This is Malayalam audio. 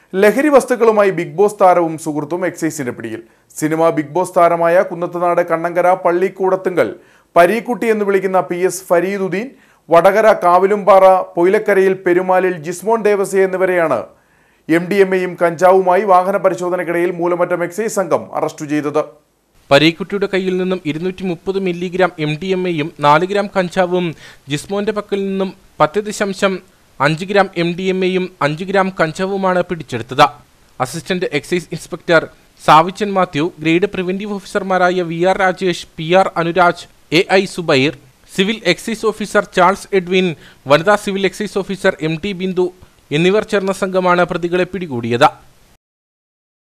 ലഹരി വസ്തുക്കളുമായി ബിഗ് ബോസ് താരവും സുഹൃത്തും എക്സൈസിന്റെ പിടിയിൽ സിനിമ ബിഗ് ബോസ് താരമായ കുന്നത്തുനാട് കണ്ണങ്കര പള്ളിക്കൂടത്തുങ്കൽ പരീക്കുട്ടി എന്ന് വിളിക്കുന്ന പി എസ് ഫരീദുദ്ദീൻ വടകര കാവിലുംപാറ പൊയിലക്കരയിൽ പെരുമാലിൽ ജിസ്മോൻ ദേവസി എന്നിവരെയാണ് എം ഡി എം എയും കഞ്ചാവുമായി വാഹന പരിശോധനയ്ക്കിടയിൽ മൂലമറ്റം എക്സൈസ് സംഘം അറസ്റ്റ് ചെയ്തത് പരീക്കുട്ടിയുടെ കയ്യിൽ നിന്നും ഇരുന്നൂറ്റി മുപ്പത് മില്ലിഗ്രാം എം ഡി എം എയും നാല് ഗ്രാം കഞ്ചാവും ജിസ്മോന്റെ പക്കൽ നിന്നും പത്ത് ദശാംശം അഞ്ച് ഗ്രാം എം ഡി എം എയും അഞ്ച് ഗ്രാം കഞ്ചാവുമാണ് പിടിച്ചെടുത്തത് assistant excise inspector Savichan Mathew grade preventive ഓഫീസർമാരായ V R Rajesh P R Anuraj A I Zubair civil excise officer Charles Edwin വനിതാ civil excise officer M T Bindu എന്നിവർ ചേർന്ന സംഘമാണ് പ്രതികളെ പിടികൂടിയത്